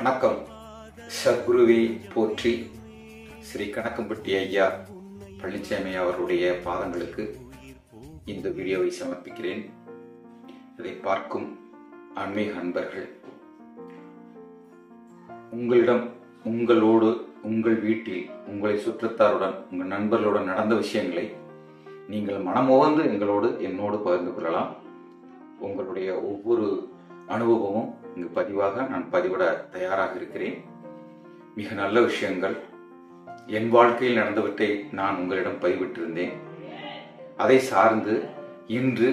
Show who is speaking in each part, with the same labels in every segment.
Speaker 1: வணக்கம் சத்குருவை போற்றி ஸ்ரீ கணக்கம்பட்டி ஐயா பழனிசாமி அவர்களுடைய பாதங்களுக்கு இந்த வீடியோவை சமர்ப்பிக்கிறேன் இதை பார்க்கும் ஆன்மீக அன்பர்கள் உங்களிடம் உங்களோடு உங்கள் வீட்டில் உங்களை சுற்றத்தாருடன் உங்கள் நண்பர்களுடன் நடந்த விஷயங்களை நீங்கள் மனமுவந்து எங்களோடு என்னோடு பகிர்ந்து கொள்ளலாம் உங்களுடைய ஒவ்வொரு அனுபவமும் இங்கு பதிவாக நான் பதிவிட தயாராக இருக்கிறேன் மிக நல்ல விஷயங்கள் என் வாழ்க்கையில் நடந்தவற்றை நான் உங்களிடம் பதிவிட்டிருந்தேன் அதை சார்ந்து இன்று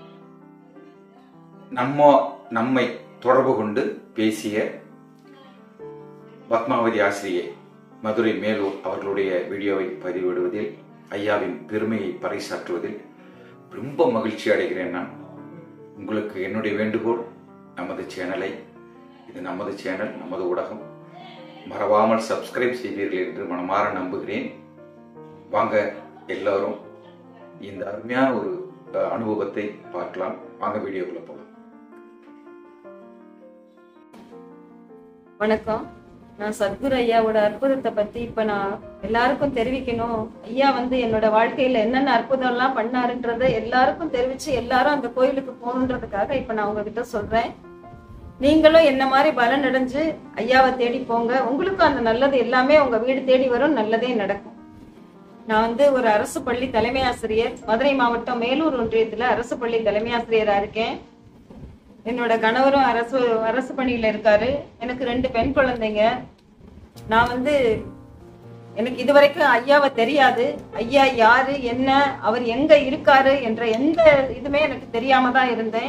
Speaker 1: நம்ம நம்மை தொடர்பு கொண்டு பேசிய பத்மாவதி ஆசிரியை மதுரை மேலூர் அவர்களுடைய வீடியோவை பதிவிடுவதில் ஐயாவின் பெருமையை பறைசாற்றுவதில் ரொம்ப மகிழ்ச்சி அடைகிறேன் நான் உங்களுக்கு என்னுடைய வேண்டுகோள் நமது சேனலை இது நமது சேனல் நமது ஊடகம் மறவாமல் சப்ஸ்கிரைப் செய்வீர்கள் என்று மனமாற நம்புகிறேன் வாங்க எல்லாரும் இந்த அருமையான ஒரு அஹ், அனுபவத்தை பார்க்கலாம் வாங்க வீடியோக்குள்ள போகலாம்
Speaker 2: வணக்கம் நான் சத்குரு ஐயாவோட அற்புதத்தை பத்தி இப்ப நான் எல்லாருக்கும் தெரிவிக்கணும் ஐயா வந்து என்னோட வாழ்க்கையில என்னென்ன அற்புதம் எல்லாம் பண்ணாருன்றத எல்லாருக்கும் தெரிவிச்சு எல்லாரும் அந்த கோயிலுக்கு போகணுன்றதுக்காக இப்ப நான் உங்ககிட்ட சொல்றேன் நீங்களும் என்ன மாதிரி பலன் அடைஞ்சு ஐயாவை தேடி போங்க உங்களுக்கும் அந்த நல்லது எல்லாமே உங்க வீடு தேடி வரும் நல்லதே நடக்கும் நான் வந்து ஒரு அரசு பள்ளி தலைமை ஆசிரியர் மதுரை மாவட்டம் மேலூர் ஒன்றியத்துல அரசு பள்ளி தலைமை ஆசிரியரா இருக்கேன் என்னோட கணவரும் அரசு அரசு பணியில இருக்காரு எனக்கு ரெண்டு பெண் குழந்தைங்க நான் வந்து எனக்கு இதுவரைக்கும் ஐயாவை தெரியாது ஐயா யாரு என்ன அவர் எங்க இருக்காரு என்ற எந்த இதுமே எனக்கு தெரியாம தான் இருந்தேன்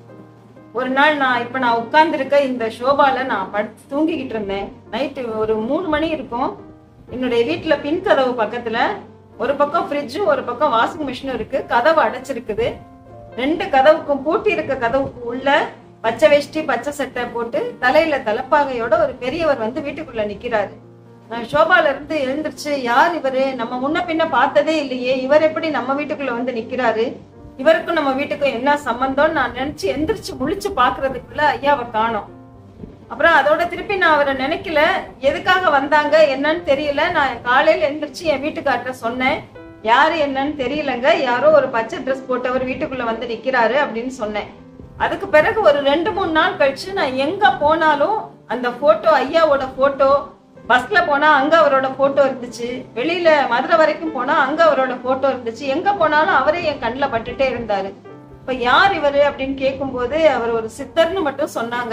Speaker 2: ஒரு நாள் நான் இப்ப நான் உட்கார்ந்துருக்க இந்த ஷோபால நான் படுத்து தூங்கிக்கிட்டு இருந்தேன் நைட்டு ஒரு மூணு மணி இருக்கும் என்னுடைய வீட்டுல பின் கதவு பக்கத்துல ஒரு பக்கம் ஃப்ரிட்ஜும் ஒரு பக்கம் வாஷிங் மிஷினும் இருக்கு கதவு அடைச்சிருக்குது ரெண்டு கதவுக்கும் பூட்டி இருக்க கதவுக்கு உள்ள பச்சை வேஷ்டி பச்சை சட்டை போட்டு தலையில தலப்பாகையோட ஒரு பெரியவர் வந்து வீட்டுக்குள்ள நிக்கிறாரு நான் ஷோபால இருந்து எழுந்திருச்சு யார் இவரு நம்ம முன்ன பின்ன பார்த்ததே இல்லையே இவர் எப்படி நம்ம வீட்டுக்குள்ள வந்து நிக்கிறாரு இவருக்கும் நம்ம வீட்டுக்கும் என்ன சம்பந்தம் நான் நினைச்சு எந்திரிச்சு முழிச்சு பாக்குறதுக்குள்ள ஐயாவை காணோம் அப்புறம் அதோட திருப்பி நான் அவரை நினைக்கல எதுக்காக வந்தாங்க என்னன்னு தெரியல நான் காலையில எந்திரிச்சு என் வீட்டுக்கார்ட்ட சொன்னேன் யாரு என்னன்னு தெரியலங்க யாரோ ஒரு பச்சை ட்ரெஸ் போட்டவர் வீட்டுக்குள்ள வந்து நிக்கிறாரு அப்படின்னு சொன்னேன் அதுக்கு பிறகு ஒரு ரெண்டு மூணு நாள் கழிச்சு நான் எங்க போனாலும் அந்த போட்டோ ஐயாவோட போட்டோ பஸ்ல போனா அங்க அவரோட போட்டோ இருந்துச்சு வெளியில மதுரை வரைக்கும் போனா அங்க அவரோட போட்டோ இருந்துச்சு எங்க போனாலும் அவரே என் கண்ணுல பட்டுட்டே இருந்தாரு இப்ப யார் இவரு அப்படின்னு கேட்கும்போது அவர் ஒரு சித்தர்னு மட்டும் சொன்னாங்க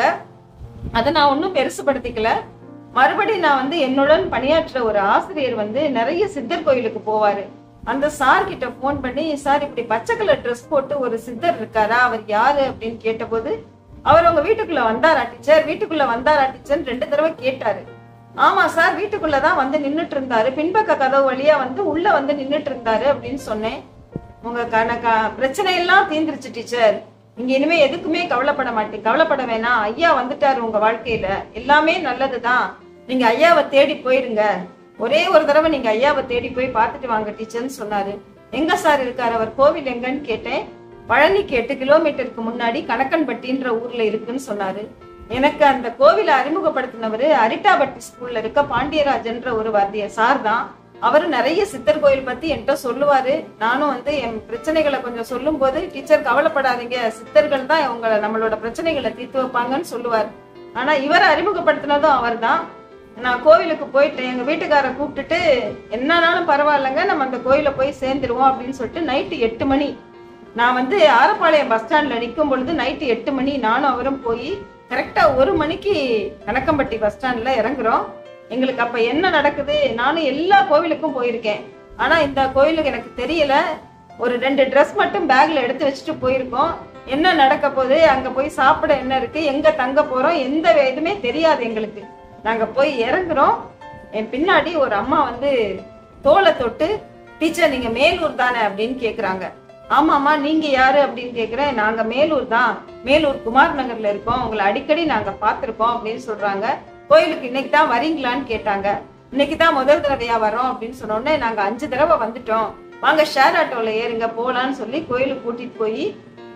Speaker 2: அதை நான் ஒன்றும் பெருசுபடுத்திக்கல மறுபடியும் நான் வந்து என்னுடன் பணியாற்ற ஒரு ஆசிரியர் வந்து நிறைய சித்தர் கோயிலுக்கு போவாரு அந்த சார் கிட்ட ஃபோன் பண்ணி சார் இப்படி பச்சை கலர் ட்ரெஸ் போட்டு ஒரு சித்தர் இருக்காரா அவர் யாரு அப்படின்னு கேட்டபோது அவர் உங்க வீட்டுக்குள்ள வந்தாரா டீச்சர் வீட்டுக்குள்ள வந்தாரா டீச்சர் ரெண்டு தடவை கேட்டாரு ஆமா சார் வீட்டுக்குள்ளதான் வந்து நின்னுட்டு இருந்தாரு பின்பக்க கதவு வழியா வந்து உள்ள வந்து நின்னுட்டு இருந்தாரு அப்படின்னு சொன்னேன் உங்க கணக்கா பிரச்சனை எல்லாம் தீந்துருச்சு டீச்சர் நீங்க இனிமே எதுக்குமே கவலைப்பட மாட்டீங்க கவலைப்பட வேணாம் ஐயா வந்துட்டாரு உங்க வாழ்க்கையில எல்லாமே நல்லதுதான் நீங்க ஐயாவை தேடி போயிருங்க ஒரே ஒரு தடவை நீங்க ஐயாவை தேடி போய் பார்த்துட்டு வாங்க டீச்சர்னு சொன்னாரு எங்க சார் இருக்காரு அவர் கோவில் எங்கன்னு கேட்டேன் பழனிக்கு எட்டு கிலோமீட்டருக்கு முன்னாடி கணக்கன்பட்டின்ற ஊர்ல இருக்குன்னு சொன்னாரு எனக்கு அந்த கோவிலை அறிமுகப்படுத்தினவர் அரிட்டாபட்டி ஸ்கூல்ல இருக்க பாண்டியராஜன்ற ஒரு வாத்திய சார் தான் அவரு நிறைய சித்தர் கோயில் பத்தி என்கிட்ட சொல்லுவாரு நானும் வந்து என் பிரச்சனைகளை கொஞ்சம் சொல்லும் போது டீச்சர் கவலைப்படாதீங்க சித்தர்கள் தான் உங்களை நம்மளோட பிரச்சனைகளை தீர்த்து வைப்பாங்கன்னு சொல்லுவார் ஆனா இவரை அறிமுகப்படுத்தினதும் அவர்தான் நான் கோவிலுக்கு போயிட்டேன் எங்க வீட்டுக்கார கூப்பிட்டுட்டு என்னன்னாலும் பரவாயில்லைங்க நம்ம அந்த கோயில போய் சேர்ந்துருவோம் அப்படின்னு சொல்லிட்டு நைட்டு எட்டு மணி நான் வந்து ஆரப்பாளையம் பஸ் ஸ்டாண்ட்ல நிற்கும் பொழுது நைட்டு எட்டு மணி நானும் அவரும் போய் கரெக்டா ஒரு மணிக்கு கணக்கம்பட்டி பஸ் ஸ்டாண்ட்ல இறங்குறோம் எங்களுக்கு அப்ப என்ன நடக்குது நானும் எல்லா கோவிலுக்கும் போயிருக்கேன் ஆனா இந்த கோயிலுக்கு எனக்கு தெரியல ஒரு ரெண்டு ட்ரெஸ் மட்டும் பேக்ல எடுத்து வச்சுட்டு போயிருக்கோம் என்ன நடக்க போகுது அங்க போய் சாப்பிட என்ன இருக்கு எங்க தங்க போறோம் எந்த இதுமே தெரியாது எங்களுக்கு நாங்க போய் இறங்குறோம் என் பின்னாடி ஒரு அம்மா வந்து தோலை தொட்டு டீச்சர் நீங்க மேலூர் தானே அப்படின்னு கேக்குறாங்க ஆமாம்மா நீங்க யாரு அப்படின்னு கேக்குறேன் நாங்க மேலூர் தான் மேலூர் குமார் நகர்ல இருக்கோம் உங்களை அடிக்கடி நாங்க பார்த்திருக்கோம் அப்படின்னு சொல்றாங்க கோயிலுக்கு இன்னைக்கு தான் வரீங்களான்னு கேட்டாங்க இன்னைக்கு தான் முதல் தடவையா வரோம் அப்படின்னு சொன்ன உடனே நாங்க அஞ்சு தடவை வந்துட்டோம் வாங்க ஷேர் ஆட்டோல ஏறுங்க போலான்னு சொல்லி கோயிலுக்கு கூட்டிட்டு போய்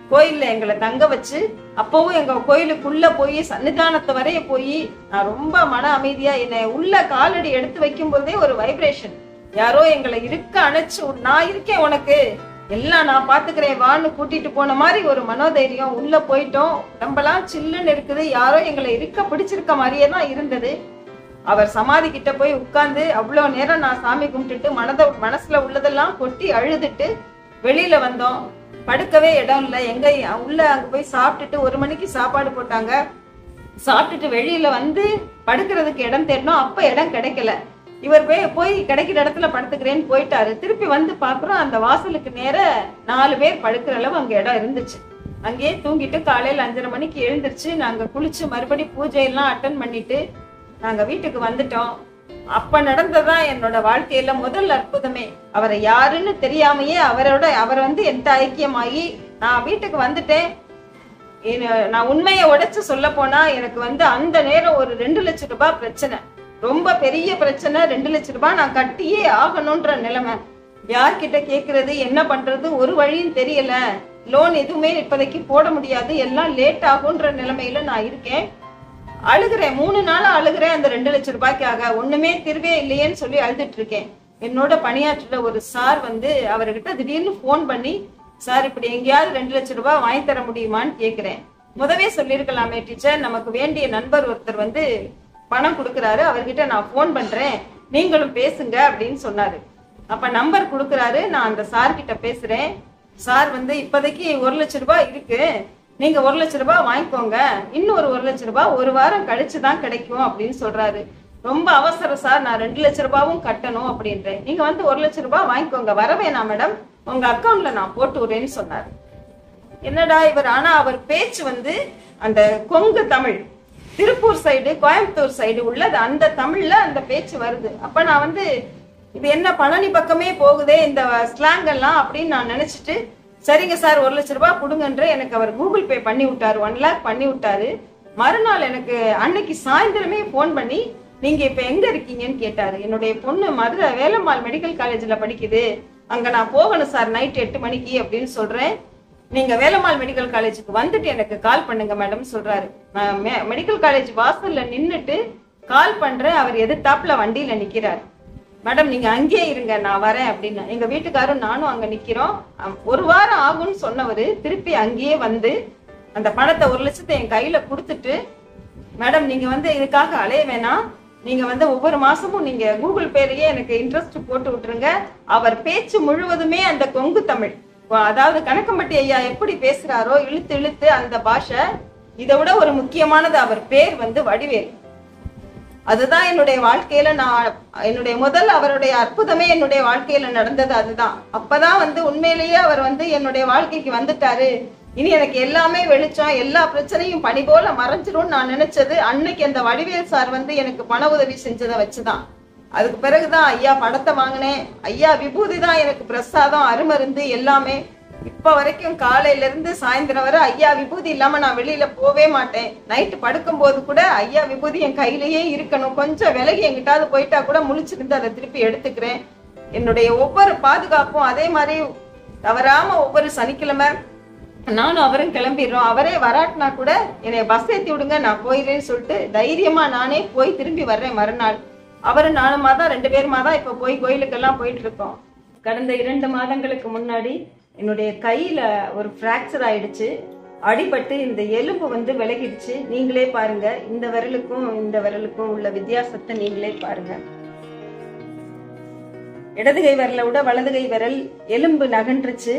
Speaker 2: கோயில்ல எங்களை தங்க வச்சு அப்பவும் எங்க கோயிலுக்குள்ள போய் சன்னிதானத்தை வரைய போய் நான் ரொம்ப மன அமைதியா என்னை உள்ள காலடி எடுத்து வைக்கும் போதே ஒரு வைப்ரேஷன் யாரோ எங்களை இருக்க அணைச்சு நான் இருக்கேன் உனக்கு எல்லாம் நான் பாத்துக்கிறேன் வான்னு கூட்டிட்டு போன மாதிரி ஒரு மனோதைரியம் உள்ள போயிட்டோம் உடம்பெல்லாம் சில்லுன்னு இருக்குது யாரோ எங்களை இருக்க பிடிச்சிருக்க மாதிரியே தான் இருந்தது அவர் சமாதி கிட்ட போய் உட்கார்ந்து அவ்வளவு நேரம் நான் சாமி கும்பிட்டுட்டு மனத மனசுல உள்ளதெல்லாம் கொட்டி அழுதுட்டு வெளியில வந்தோம் படுக்கவே இடம் இல்லை எங்க உள்ள அங்க போய் சாப்பிட்டுட்டு ஒரு மணிக்கு சாப்பாடு போட்டாங்க சாப்பிட்டுட்டு வெளியில வந்து படுக்கிறதுக்கு இடம் தேடினோம் அப்ப இடம் கிடைக்கல இவர் போய் போய் கிடைக்கிற இடத்துல படுத்துக்கிறேன்னு போயிட்டாரு திருப்பி வந்து பாக்குறோம் அந்த வாசலுக்கு நேர நாலு பேர் படுக்கிற அளவு அங்க இடம் இருந்துச்சு அங்கேயே தூங்கிட்டு காலையில அஞ்சரை மணிக்கு எழுந்திருச்சு நாங்க குளிச்சு மறுபடி பூஜை எல்லாம் அட்டன் பண்ணிட்டு நாங்க வீட்டுக்கு வந்துட்டோம் அப்ப நடந்ததான் என்னோட வாழ்க்கையில முதல் அற்புதமே அவரை யாருன்னு தெரியாமையே அவரோட அவர் வந்து என்கிட்ட ஐக்கியமாகி நான் வீட்டுக்கு வந்துட்டேன் என்ன- நான் உண்மையை உடைச்சு சொல்ல போனா எனக்கு வந்து அந்த நேரம் ஒரு ரெண்டு லட்சம் ரூபாய் பிரச்சனை ரொம்ப பெரிய பிரச்சனை ரெண்டு லட்சம் ரூபாய் நான் கட்டியே ஆகணும்ன்ற நிலைமை யார்கிட்ட கேக்குறது என்ன பண்றது ஒரு வழியும் தெரியல லோன் எதுவுமே இப்போதைக்கு போட முடியாது எல்லாம் லேட் ஆகுன்ற நிலைமையில நான் இருக்கேன் அழுகிறேன் மூணு நாள் அழுகிறேன் அந்த ரெண்டு லட்சம் ரூபாய்க்காக ஒண்ணுமே திருவே இல்லையேன்னு சொல்லி அழுதுட்டு இருக்கேன் என்னோட பணியாற்றுற ஒரு சார் வந்து அவர்கிட்ட திடீர்னு ஃபோன் பண்ணி சார் இப்படி எங்கேயாவது ரெண்டு லட்சம் ரூபாய் வாங்கி தர முடியுமான்னு கேக்குறேன் முதவே சொல்லியிருக்கலாமே டீச்சர் நமக்கு வேண்டிய நண்பர் ஒருத்தர் வந்து பணம் கொடுக்கறாரு அவர்கிட்ட நான் ஃபோன் பண்றேன் நீங்களும் பேசுங்க அப்படின்னு சொன்னாரு அப்ப நம்பர் கொடுக்கறாரு நான் அந்த சார் கிட்ட பேசுறேன் சார் வந்து இப்போதைக்கு ஒரு லட்சம் ரூபாய் இருக்கு நீங்க ஒரு லட்சம் ரூபாய் வாங்கிக்கோங்க இன்னும் ஒரு ஒரு லட்சம் ரூபாய் ஒரு வாரம் கழிச்சு தான் கிடைக்கும் அப்படின்னு சொல்றாரு ரொம்ப அவசரம் சார் நான் ரெண்டு லட்சம் ரூபாவும் கட்டணும் அப்படின்றேன் நீங்க வந்து ஒரு லட்சம் ரூபாய் வாங்கிக்கோங்க வர வேணாம் மேடம் உங்க அக்கவுண்ட்ல நான் போட்டு விடுறேன்னு சொன்னாரு என்னடா இவர் ஆனா அவர் பேச்சு வந்து அந்த கொங்கு தமிழ் திருப்பூர் சைடு கோயம்புத்தூர் சைடு உள்ளது அந்த தமிழ்ல அந்த பேச்சு வருது அப்ப நான் வந்து இது என்ன பழனி பக்கமே போகுதே இந்த ஸ்லாங் எல்லாம் அப்படின்னு நான் நினைச்சிட்டு சரிங்க சார் ஒரு லட்ச ரூபாய் கொடுங்கன்ற எனக்கு அவர் கூகுள் பே பண்ணி விட்டாரு ஒன் லேக் பண்ணி விட்டாரு மறுநாள் எனக்கு அன்னைக்கு சாயந்தரமே ஃபோன் பண்ணி நீங்க இப்ப எங்க இருக்கீங்கன்னு கேட்டாரு என்னுடைய பொண்ணு மதுரை வேலம்மாள் மெடிக்கல் காலேஜ்ல படிக்குது அங்க நான் போகணும் சார் நைட் எட்டு மணிக்கு அப்படின்னு சொல்றேன் நீங்க வேலம்மாள் மெடிக்கல் காலேஜுக்கு வந்துட்டு எனக்கு கால் பண்ணுங்க மேடம் சொல்றாரு நான் மெ- மெடிக்கல் காலேஜ் வாசல்ல நின்னுட்டு கால் பண்றேன் அவர் எதிர்த்தாப்புல வண்டியில நிக்கிறார் மேடம் நீங்க அங்கேயே இருங்க நான் வரேன் அப்படின்னு எங்க வீட்டுக்காரும் நானும் அங்க நிக்கிறோம் அம், ஒரு வாரம் ஆகும்னு சொன்னவரு திருப்பி அங்கேயே வந்து அந்த பணத்தை ஒரு லட்சத்தை என் கையில கொடுத்துட்டு மேடம் நீங்க வந்து இதுக்காக அலைய வேணாம் நீங்க வந்து ஒவ்வொரு மாசமும் நீங்க கூகுள் பேலயே எனக்கு இன்ட்ரெஸ்ட் போட்டு விட்டுருங்க அவர் பேச்சு முழுவதுமே அந்த கொங்கு தமிழ் வ- அதாவது கணக்கம்பட்டி ஐயா எப்படி பேசுறாரோ இழுத்து இழுத்து அந்த பாஷை இதை விட ஒரு முக்கியமானது அவர் பேர் வந்து வடிவேல் அதுதான் என்னுடைய வாழ்க்கையில நான் என்னுடைய முதல் அவருடைய அற்புதமே என்னுடைய வாழ்க்கையில நடந்தது அதுதான் அப்பதான் வந்து உண்மையிலேயே அவர் வந்து என்னுடைய வாழ்க்கைக்கு வந்துட்டாரு இனி எனக்கு எல்லாமே வெளிச்சம் எல்லா பிரச்சனையும் பனி போல மறைஞ்சிரும்னு நான் நினைச்சது அன்னைக்கு அந்த வடிவேல் சார் வந்து எனக்கு பண உதவி செஞ்சதை வச்சுதான் அதுக்கு பிறகுதான் ஐயா படத்தை வாங்கினேன் ஐயா விபூதி தான் எனக்கு பிரசாதம் அருமருந்து எல்லாமே இப்ப வரைக்கும் காலையில இருந்து சாயந்தரம் வரை ஐயா விபூதி இல்லாம நான் வெளியில போவே மாட்டேன் நைட்டு படுக்கும் போது கூட ஐயா விபூதி என் கையிலேயே இருக்கணும் கொஞ்சம் விலகி எங்கிட்டாவது போயிட்டா கூட முழிச்சிருந்து அதை திருப்பி எடுத்துக்கிறேன் என்னுடைய ஒவ்வொரு பாதுகாப்பும் அதே மாதிரி தவறாம ஒவ்வொரு சனிக்கிழமை நானும் அவரும் கிளம்பிடுறோம் அவரே வராட்டினா கூட என்னை பஸ் ஏத்தி விடுங்க நான் போயிடுறேன்னு சொல்லிட்டு தைரியமா நானே போய் திரும்பி வர்றேன் மறுநாள் அவரும் நானுமா தான் ரெண்டு பேருமா தான் இப்ப போய் கோயிலுக்கெல்லாம் போயிட்டு இருக்கோம் கடந்த இரண்டு மாதங்களுக்கு முன்னாடி என்னுடைய கையில ஒரு ஃப்ராக்சர் ஆயிடுச்சு அடிபட்டு இந்த எலும்பு வந்து விலகிடுச்சு நீங்களே பாருங்க இந்த விரலுக்கும் இந்த விரலுக்கும் உள்ள வித்தியாசத்தை நீங்களே பாருங்க இடது கை விரலை விட வலது கை விரல் எலும்பு நகன்றுச்சு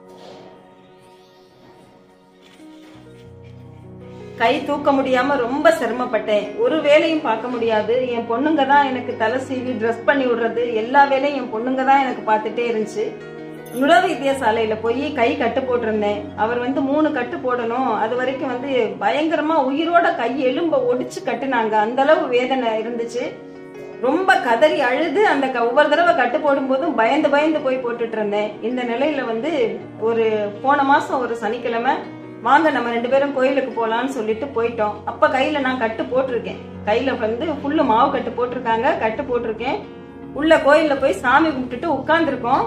Speaker 2: கை தூக்க முடியாம ரொம்ப சிரமப்பட்டேன் ஒரு வேலையும் பார்க்க முடியாது என் பொண்ணுங்க தான் எனக்கு தலை சீவி ட்ரெஸ் பண்ணி விடுறது எல்லா வேலையும் என் பொண்ணுங்க தான் எனக்கு பார்த்துட்டே இருந்துச்சு உணவு வைத்தியசாலையில போய் கை கட்டு போட்டிருந்தேன் அவர் வந்து மூணு கட்டு போடணும் அது வரைக்கும் வந்து பயங்கரமா உயிரோட கை எலும்ப ஒடிச்சு கட்டுனாங்க அந்த அளவு வேதனை இருந்துச்சு ரொம்ப கதறி அழுது அந்த க- ஒவ்வொரு தடவை கட்டு போடும்போதும் பயந்து பயந்து போய் போட்டுட்டு இருந்தேன் இந்த நிலையில வந்து ஒரு போன மாசம் ஒரு சனிக்கிழமை வாங்க நம்ம ரெண்டு பேரும் கோயிலுக்கு போலான்னு சொல்லிட்டு போயிட்டோம் அப்ப கையில நான் கட்டு போட்டிருக்கேன் கையில வந்து ஃபுல்லு மாவு கட்டு போட்டிருக்காங்க கட்டு போட்டிருக்கேன் உள்ள கோயில்ல போய் சாமி கும்பிட்டுட்டு உட்கார்ந்துருக்கோம்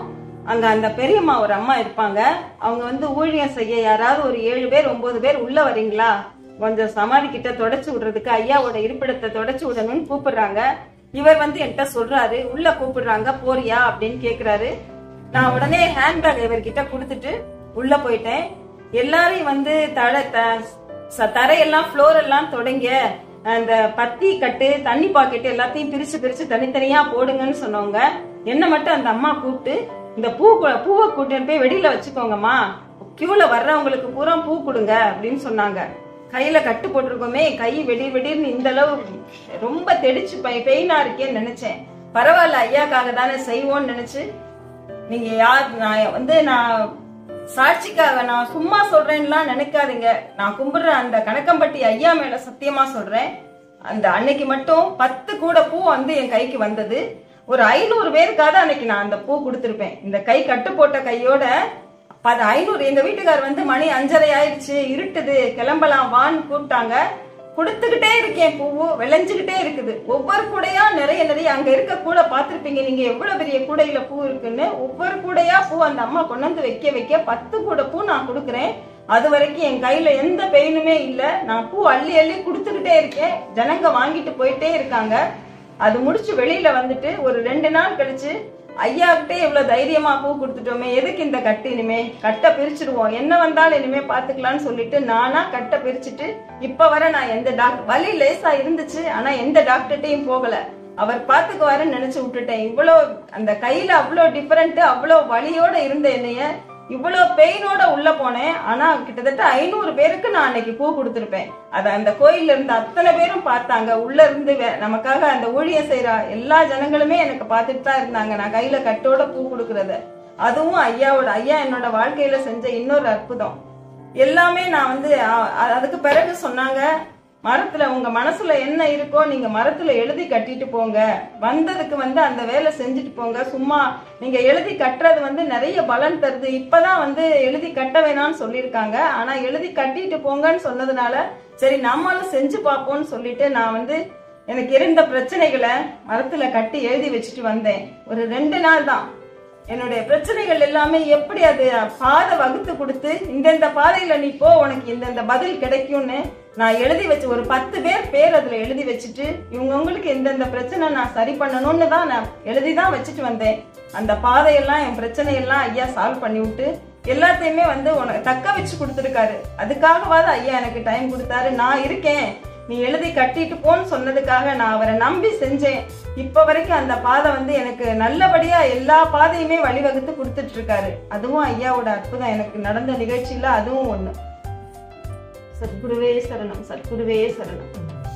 Speaker 2: அங்க அந்த பெரியம்மா ஒரு அம்மா இருப்பாங்க அவங்க வந்து ஊழியம் செய்ய யாராவது ஒரு ஏழு பேர் ஒன்பது பேர் உள்ள வரீங்களா கொஞ்சம் சமாதி கிட்ட தொடச்சு விடுறதுக்கு ஐயாவோட இருப்பிடத்தை தொடச்சு விடணும்னு கூப்பிடுறாங்க இவர் வந்து என்கிட்ட சொல்றாரு உள்ள கூப்பிடுறாங்க போறியா அப்படின்னு கேக்குறாரு நான் உடனே ஹேண்ட்பேக் இவர்கிட்ட கொடுத்துட்டு உள்ள போயிட்டேன் எல்லாரையும் வந்து தட த- ச- தரையெல்லாம் ஃப்ளோர் எல்லாம் தொடங்க அந்த பத்தி கட்டு தண்ணி பாக்கெட்டு எல்லாத்தையும் பிரிச்சு பிரிச்சு தனித்தனியா போடுங்கன்னு சொன்னவங்க என்ன மட்டும் அந்த அம்மா கூப்பிட்டு இந்த பூ கு- பூவை கூட்டிட்டு போய் வெளியில வச்சுக்கோங்கம்மா கியூல வர்றவங்களுக்கு பூரா பூ கொடுங்க அப்படின்னு சொன்னாங்க கையில கட்டு போட்டிருக்கோமே கை வெடிர் வெடிர்னு இந்த அளவு ரொம்ப தெடிச்சு பெயினா இருக்கேன்னு நினைச்சேன் பரவாயில்ல ஐயாக்காக தானே செய்வோம்னு நினைச்சு நீங்க யார் நான் வந்து நான் சாட்சிக்காக நான் சும்மா சொல்றேன்லாம் நினைக்காதீங்க நான் கும்பிடுற அந்த கணக்கம்பட்டி ஐயா மேல சத்தியமா சொல்றேன் அந்த அன்னைக்கு மட்டும் பத்து கூட பூ வந்து என் கைக்கு வந்தது ஒரு ஐநூறு பேருக்காவது அன்னைக்கு நான் அந்த பூ கொடுத்திருப்பேன் இந்த கை கட்டு போட்ட கையோட பது ஐநூறு எங்க வீட்டுக்கார் வந்து மணி அஞ்சரை ஆயிடுச்சு இருட்டுது கிளம்பலாம் வான்னு கூப்பிட்டாங்க கொடுத்துக்கிட்டே இருக்கேன் பூவு விளைஞ்சுக்கிட்டே இருக்குது ஒவ்வொரு கூடையா நிறைய நிறைய அங்க இருக்க கூடை பார்த்திருப்பீங்க நீங்க எவ்வளவு பெரிய கூடையில பூ இருக்குன்னு ஒவ்வொரு கூடையா பூ அந்த அம்மா கொண்டு வந்து வைக்க வைக்க பத்து கூடை பூ நான் கொடுக்குறேன் அது வரைக்கும் என் கையில எந்த பெயினுமே இல்ல நான் பூ அள்ளி அள்ளி கொடுத்துக்கிட்டே இருக்கேன் ஜனங்க வாங்கிட்டு போயிட்டே இருக்காங்க அது முடிச்சு வெளியில வந்துட்டு ஒரு ரெண்டு நாள் கழிச்சு ஐயா கிட்டே இவ்வளவு தைரியமா பூ கொடுத்துட்டோமே எதுக்கு இந்த கட்டு இனிமே கட்டை பிரிச்சிடுவோம் என்ன வந்தாலும் இனிமே பாத்துக்கலாம்னு சொல்லிட்டு நானா கட்டை பிரிச்சுட்டு இப்ப வர நான் எந்த டாக்டர் வலி லேசா இருந்துச்சு ஆனா எந்த டாக்டர்கிட்டயும் போகல அவர் பாத்துக்குவாருன்னு நினைச்சு விட்டுட்டேன் இவ்வளோ அந்த கையில அவ்வளோ டிஃபரெண்ட் அவ்வளோ வலியோட இருந்த என்னைய இவ்வளோ பெயினோட உள்ள போனேன் ஆனா கிட்டத்தட்ட ஐநூறு பேருக்கு நான் அன்னைக்கு பூ கொடுத்திருப்பேன் அத அந்த கோயில்ல இருந்த அத்தனை பேரும் பார்த்தாங்க உள்ள இருந்து வே- நமக்காக அந்த ஊழியம் செய்யற எல்லா ஜனங்களுமே எனக்கு பார்த்துட்டு தான் இருந்தாங்க நான் கையில கட்டோட பூ கொடுக்கறத அதுவும் ஐயாவோட ஐயா என்னோட வாழ்க்கையில செஞ்ச இன்னொரு அற்புதம் எல்லாமே நான் வந்து அ- அ- அதுக்கு பிறகு சொன்னாங்க மரத்துல உங்க மனசுல என்ன இருக்கோ நீங்க மரத்துல எழுதி கட்டிட்டு போங்க வந்ததுக்கு வந்து அந்த வேலை செஞ்சுட்டு போங்க சும்மா நீங்க எழுதி கட்டுறது வந்து நிறைய பலன் தருது இப்பதான் வந்து எழுதி கட்ட வேணாம்னு சொல்லியிருக்காங்க ஆனா எழுதி கட்டிட்டு போங்கன்னு சொன்னதுனால சரி நம்மளும் செஞ்சு பார்ப்போம்னு சொல்லிட்டு நான் வந்து எனக்கு இருந்த பிரச்சனைகளை மரத்துல கட்டி எழுதி வச்சுட்டு வந்தேன் ஒரு ரெண்டு நாள் தான் என்னுடைய பிரச்சனைகள் எல்லாமே எப்படி அது பாதை வகுத்து கொடுத்து இந்தந்த பாதையில நீ போ உனக்கு இந்தந்த பதில் கிடைக்கும்னு நான் எழுதி வச்சு ஒரு பத்து பேர் பேர் அதுல எழுதி வச்சுட்டு இவங்கவுங்களுக்கு எந்தெந்த பிரச்சனை நான் சரி பண்ணணும்னு தான் நான் எழுதி தான் வச்சுட்டு வந்தேன் அந்த பாதையெல்லாம் என் பிரச்சனையெல்லாம் ஐயா சால்வ் பண்ணி விட்டு எல்லாத்தையுமே வந்து உனக்கு தக்க வச்சு கொடுத்துருக்காரு அதுக்காகவாது ஐயா எனக்கு டைம் கொடுத்தாரு நான் இருக்கேன் நீ எழுதி கட்டிட்டு போன்னு சொன்னதுக்காக நான் அவரை நம்பி செஞ்சேன் இப்ப வரைக்கும் அந்த பாதை வந்து எனக்கு நல்லபடியா எல்லா பாதையுமே வழிவகுத்து கொடுத்துட்டு இருக்காரு அதுவும் ஐயாவோட அற்புதம் எனக்கு நடந்த நிகழ்ச்சியில அதுவும் ஒண்ணு சத்குருவே சரணம் சத்குருவே சரணம்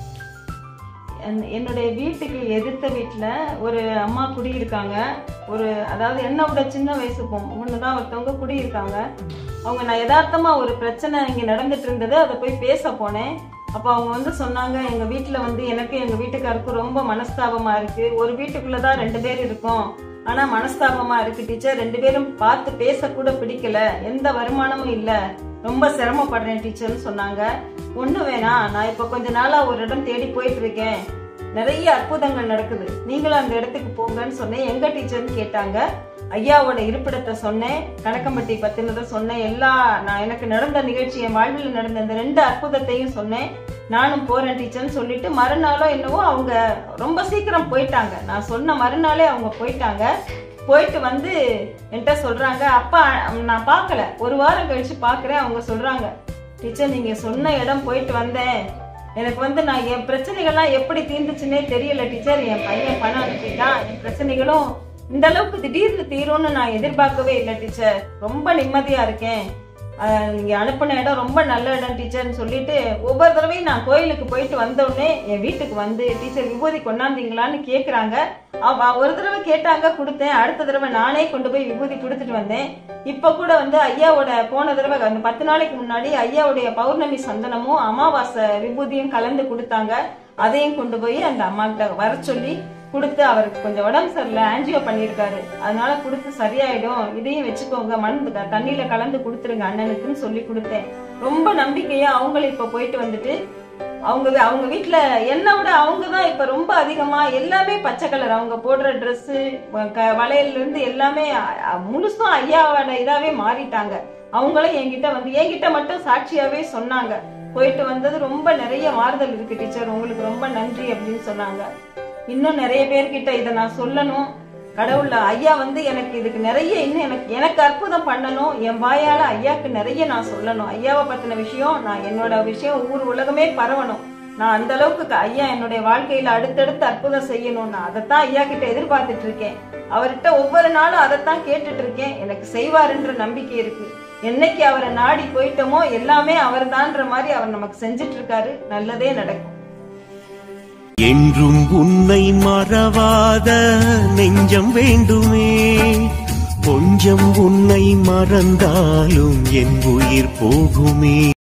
Speaker 2: என்- என்னுடைய வீட்டுக்கு எதிர்த்த வீட்டுல ஒரு அம்மா குடியிருக்காங்க ஒரு அதாவது என்ன விட சின்ன வயசு பொண்ணு தான் ஒருத்தவங்க குடியிருக்காங்க அவங்க நான் யதார்த்தமா ஒரு பிரச்சனை இங்க நடந்துட்டு இருந்தது அதை போய் பேச போனேன் அப்ப அவங்க வந்து சொன்னாங்க எங்க வீட்டுல வந்து எனக்கு எங்க வீட்டுக்காருக்கும் ரொம்ப மனஸ்தாபமா இருக்கு ஒரு வீட்டுக்குள்ளதான் ரெண்டு பேர் இருக்கோம் ஆனா மனஸ்தாபமா இருக்கு டீச்சர் ரெண்டு பேரும் பார்த்து பேச கூட பிடிக்கல எந்த வருமானமும் இல்ல ரொம்ப சிரமப்படுறேன் டீச்சர்னு சொன்னாங்க ஒண்ணு வேணாம் நான் இப்ப கொஞ்ச நாளா ஒரு இடம் தேடி போயிட்டு இருக்கேன் நிறைய அற்புதங்கள் நடக்குது நீங்களும் அந்த இடத்துக்கு போங்கன்னு சொன்னேன் எங்க டீச்சர்னு கேட்டாங்க ஐயாவோட இருப்பிடத்தை சொன்னேன் கணக்கம்பட்டி பத்தினதை சொன்னேன் எல்லா நான் எனக்கு நடந்த நிகழ்ச்சி என் வாழ்வில் நடந்த இந்த ரெண்டு அற்புதத்தையும் சொன்னேன் நானும் போறேன் டீச்சர்னு சொல்லிட்டு மறுநாளோ என்னவோ அவங்க ரொம்ப சீக்கிரம் போயிட்டாங்க நான் சொன்ன மறுநாளே அவங்க போயிட்டாங்க போயிட்டு வந்து என்கிட்ட சொல்றாங்க அப்பா நான் பார்க்கல ஒரு வாரம் கழிச்சு பார்க்கறேன் அவங்க சொல்றாங்க டீச்சர் நீங்க சொன்ன இடம் போயிட்டு வந்தேன் எனக்கு வந்து நான் என் பிரச்சனைகள்லாம் எப்படி தீர்ந்துச்சுன்னே தெரியல டீச்சர் என் பையன் பணம் அனுப்பிட்டான் என் பிரச்சனைகளும் இந்த அளவுக்கு திடீர்னு தீரும்னு நான் எதிர்பார்க்கவே இல்லை டீச்சர் ரொம்ப நிம்மதியா இருக்கேன் ஆஹ் நீங்க அனுப்பின இடம் ரொம்ப நல்ல இடம் டீச்சர்னு சொல்லிட்டு ஒவ்வொரு தடவையும் நான் கோயிலுக்கு போயிட்டு வந்த உடனே என் வீட்டுக்கு வந்து டீச்சர் விபூதி கொண்டாந்தீங்களான்னு கேக்குறாங்க அவ ஒரு தடவை கேட்டாங்க கொடுத்தேன் அடுத்த தடவை நானே கொண்டு போய் விபூதி கொடுத்துட்டு வந்தேன் இப்ப கூட வந்து ஐயாவோட போன தடவை அந்த பத்து நாளைக்கு முன்னாடி ஐயாவுடைய பௌர்ணமி சந்தனமும் அமாவாசை விபூதியும் கலந்து கொடுத்தாங்க அதையும் கொண்டு போய் அந்த அம்மா கிட்ட வர சொல்லி கொடுத்து அவருக்கு கொஞ்சம் உடம்பு சரியில்லை ஆன்ஜியோ பண்ணியிருக்காரு அதனால கொடுத்து சரியாயிடும் இதையும் வச்சுக்கோங்க மண் த- தண்ணியில கலந்து கொடுத்துருங்க அண்ணனுக்குன்னு சொல்லி கொடுத்தேன் ரொம்ப நம்பிக்கையா அவங்களும் இப்ப போயிட்டு வந்துட்டு அவங்க வீ- அவங்க வீட்ல என்னை விட அவங்க தான் இப்ப ரொம்ப அதிகமா எல்லாமே பச்சை கலர் அவங்க போடுற ட்ரெஸ் வளையல்ல இருந்து எல்லாமே அ- அ- முழுசும் ஐயாவோட இதாவே மாறிட்டாங்க அவங்களும் என்கிட்ட வந்து என்கிட்ட மட்டும் சாட்சியாவே சொன்னாங்க போயிட்டு வந்தது ரொம்ப நிறைய மாறுதல் இருக்கு டீச்சர் உங்களுக்கு ரொம்ப நன்றி அப்படின்னு சொன்னாங்க இன்னும் நிறைய பேர்கிட்ட இதை நான் சொல்லணும் கடவுள்ல ஐயா வந்து எனக்கு இதுக்கு நிறைய இன்னும் எனக்கு எனக்கு அற்புதம் பண்ணணும் என் வாயால ஐயாக்கு நிறைய நான் சொல்லணும் ஐயாவை பத்தின விஷயம் நான் என்னோட விஷயம் ஊர் உலகமே பரவணும் நான் அந்த அளவுக்கு க- ஐயா என்னுடைய வாழ்க்கையில அடுத்தடுத்து அற்புதம் செய்யணும் நான் அதைத்தான் ஐயா கிட்ட எதிர்பார்த்துட்டு இருக்கேன் அவர்கிட்ட ஒவ்வொரு நாளும் அதைத்தான் கேட்டுட்டு இருக்கேன் எனக்கு செய்வாருன்ற நம்பிக்கை இருக்கு என்னைக்கு அவரை நாடி போயிட்டோமோ எல்லாமே அவர்தான்ற மாதிரி அவர் நமக்கு செஞ்சுட்டு இருக்காரு நல்லதே நடக்கும்
Speaker 3: என்றும் உன்னை மறவாத நெஞ்சம் வேண்டுமே கொஞ்சம் உன்னை மறந்தாலும் என் உயிர் போகுமே